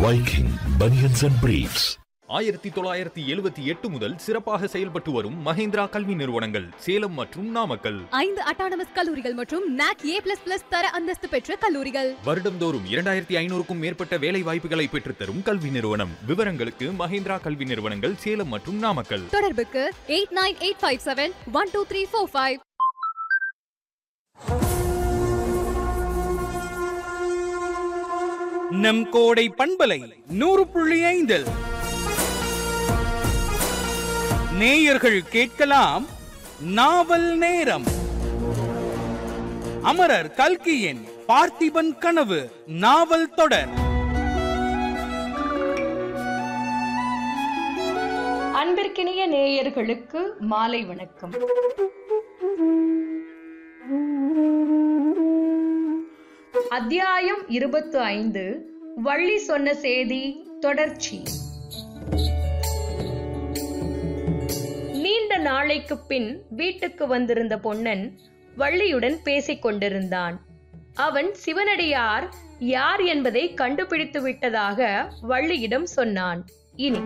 Viking Bunions and Briefs. ஆயிரத்தி தொள்ளாயிரத்தி எழுபத்தி எட்டு முதல் சிறப்பாக செயல்பட்டு வரும் மஹேந்திரா கல்வி நிறுவனங்கள் சேலம் மற்றும் நாமக்கல் ஐந்து அட்டானமஸ் கல்லூரிகள் மற்றும் நாக் ஏ பிளஸ் பிளஸ் தர அந்தஸ்து பெற்ற கல்லூரிகள் வருடந்தோறும் இரண்டாயிரத்தி ஐநூறுக்கும் மேற்பட்ட வேலை வாய்ப்புகளை பெற்றுத்தரும் கல்வி நிறுவனம் விவரங்களுக்கு மஹேந்திரா கல்வி நிறுவனங்கள் சேலம் மற்றும் நாமக்கல் தொடர்புக்கு eight nine eight five seven one two three four five நம் கோடை பண்பலை நூறு புள்ளி ஐந்தில் நேயர்கள் கேட்கலாம் நாவல் நேரம் அமரர் கல்கியின் பார்த்திபன் கனவு நாவல் தொடர் அன்பிற்கினிய நேயர்களுக்கு மாலை வணக்கம் அத்தியாயம் இருபத்து ஐந்து வள்ளி சொன்ன செய்தி தொடர்ச்சி நீண்ட நாளைக்கு பின் வீட்டுக்கு வந்திருந்த பொன்னன் வள்ளியுடன் பேசிக் கொண்டிருந்தான் அவன் சிவனடியார் யார் என்பதை கண்டுபிடித்து விட்டதாக வள்ளியிடம் சொன்னான் இனி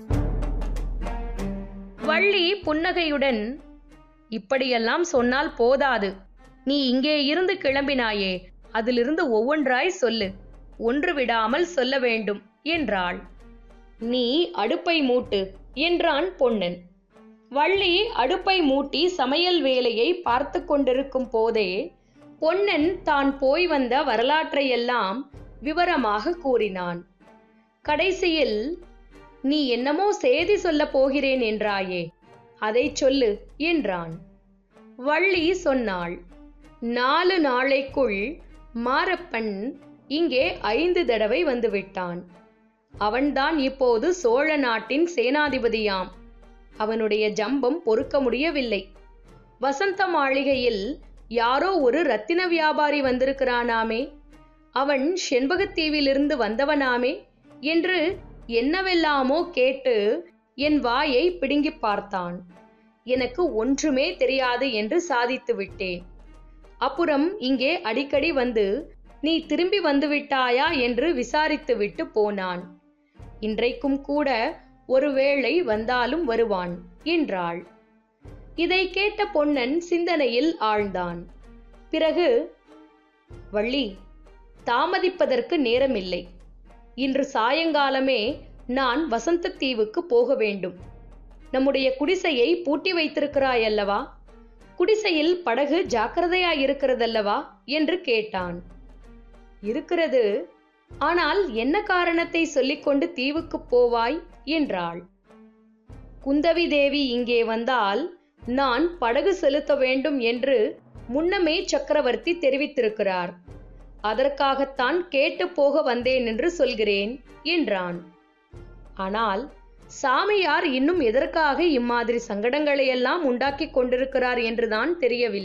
வள்ளி புன்னகையுடன் இப்படியெல்லாம் சொன்னால் போதாது நீ இங்கே இருந்து கிளம்பினாயே அதிலிருந்து ஒவ்வொன்றாய் சொல்லு ஒன்று விடாமல் சொல்ல வேண்டும் என்றாள் நீ அடுப்பை மூட்டு என்றான் பொன்னன் வள்ளி அடுப்பை மூட்டி சமையல் வேலையை பார்த்து கொண்டிருக்கும் போதே பொன்னன் தான் போய் வந்த வரலாற்றையெல்லாம் விவரமாக கூறினான் கடைசியில் நீ என்னமோ செய்தி சொல்லப் போகிறேன் என்றாயே அதை சொல்லு என்றான் வள்ளி சொன்னாள் நாலு நாளைக்குள் மாரப்பன் இங்கே ஐந்து தடவை வந்துவிட்டான் அவன்தான் இப்போது சோழ நாட்டின் சேனாதிபதியாம் அவனுடைய ஜம்பம் பொறுக்க முடியவில்லை வசந்த மாளிகையில் யாரோ ஒரு ரத்தின வியாபாரி வந்திருக்கிறானாமே அவன் செண்பகத்தீவிலிருந்து வந்தவனாமே என்று என்னவெல்லாமோ கேட்டு என் வாயை பிடுங்கி பார்த்தான் எனக்கு ஒன்றுமே தெரியாது என்று சாதித்து விட்டேன் அப்புறம் இங்கே அடிக்கடி வந்து நீ திரும்பி வந்துவிட்டாயா என்று விசாரித்துவிட்டு போனான் இன்றைக்கும் கூட ஒருவேளை வந்தாலும் வருவான் என்றாள் இதை கேட்ட பொன்னன் சிந்தனையில் ஆழ்ந்தான் பிறகு வள்ளி தாமதிப்பதற்கு நேரமில்லை இன்று சாயங்காலமே நான் வசந்த தீவுக்கு போக வேண்டும் நம்முடைய குடிசையை பூட்டி வைத்திருக்கிறாய் அல்லவா குடிசையில் படகு ஜாக்கிரதையாயிருக்கிறதல்லவா என்று கேட்டான் இருக்கிறது ஆனால் என்ன காரணத்தை சொல்லிக்கொண்டு தீவுக்கு போவாய் என்றாள் குந்தவி தேவி இங்கே வந்தால் நான் படகு செலுத்த வேண்டும் என்று முன்னமே சக்கரவர்த்தி தெரிவித்திருக்கிறார் அதற்காகத்தான் கேட்டு போக வந்தேன் என்று சொல்கிறேன் என்றான் ஆனால் சாமியார் இன்னும் எதற்காக இம்மாதிரி சங்கடங்களையெல்லாம் உண்டாக்கிக் கொண்டிருக்கிறார் என்றுதான் தெரியவில்லை